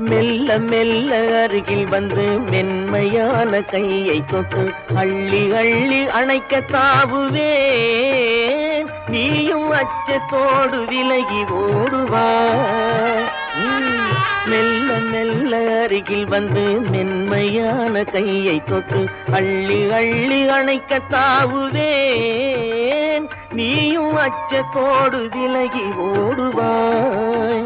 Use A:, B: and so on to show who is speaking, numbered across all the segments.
A: மெல்ல மெல்ல அருகில் வந்து மென்மையான கையை தொட்டு அள்ளி அள்ளி அணைக்க தாவுவேன் நீயும் அச்சத்தோடு விலகி ஓடுவாய் உம், மெல்ல மெல்ல அருகில் வந்து மென்மையான கையை தொட்டு அள்ளி அள்ளி அணைக்க தாவுவேன் நீயும் அச்சத்தோடு விலகி ஓடுவாய்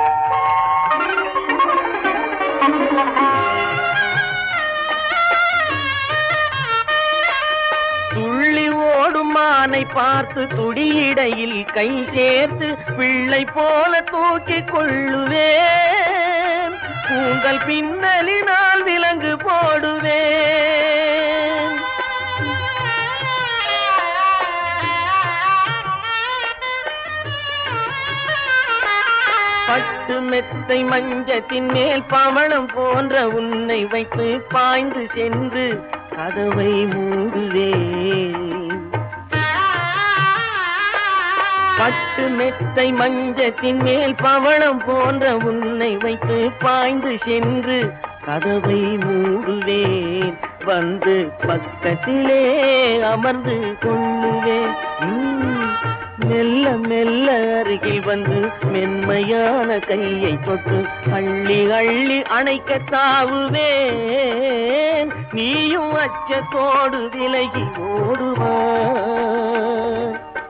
A: துள்ளி ஓடும் மானை பார்த்து துடியிடையில் கை சேர்த்து பிள்ளை போல தூக்கிக் கொள்ளுவேன் கூந்தல் பின்னலினால் விலங்கு போடுவேன் பட்டு மெத்தை மஞ்சத்தின் மேல் பவளம் போன்ற உன்னை வைத்து பாய்ந்து சென்று கதவை மூடுவேன் பட்டு மெத்தை மஞ்சத்தின் மேல் பவளம் போன்ற உன்னை வைத்து பாய்ந்து சென்று கதவை மூடுவேன் வந்து பக்கத்திலே அமர்ந்து கொள்ளுவேன் உம், மெல்ல மெல்ல அருகில் வந்து மென்மையான கையை தொட்டு அள்ளி அள்ளி அணைக்க தாவுவேன் நீயும் அச்சத்தோடு விலகி ஓடுவாய்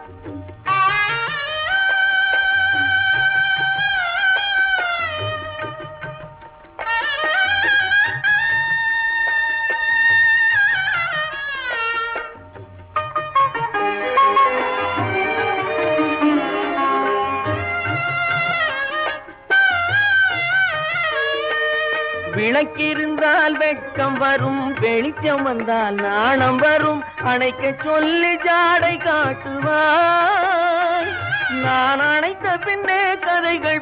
A: விளக்கிருந்தால் வெட்கம் வரும் வெளிச்சம் வந்தால் நாணம் வரும் அணைக்க சொல்லி ஜாடை காட்டுவாய் நான் அணைத்த பின்னே கதைகள்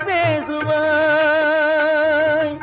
A: பேசுவாய்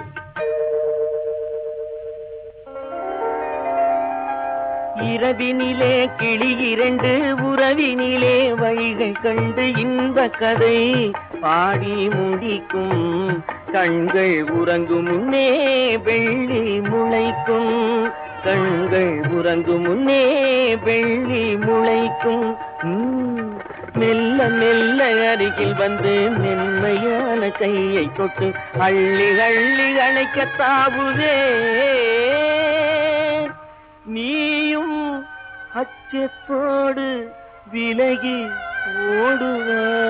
A: இரவினிலே கிளி இரண்டு உறவினிலே வழிகள் கண்டு இன்ப கதை பாடி முடிக்கும் கண்கள் உறங்கும் முன்னே வெள்ளி முளைக்கும் கண்கள் உறங்கும் முன்னே வெள்ளி முளைக்கும் உம், மெல்ல மெல்ல அருகில் வந்து மென்மையான கையை தொட்டு அள்ளி அள்ளி அணைக்க தாவுவே நீயும் அச்சத்தோடு விலகி ஓடுவாய்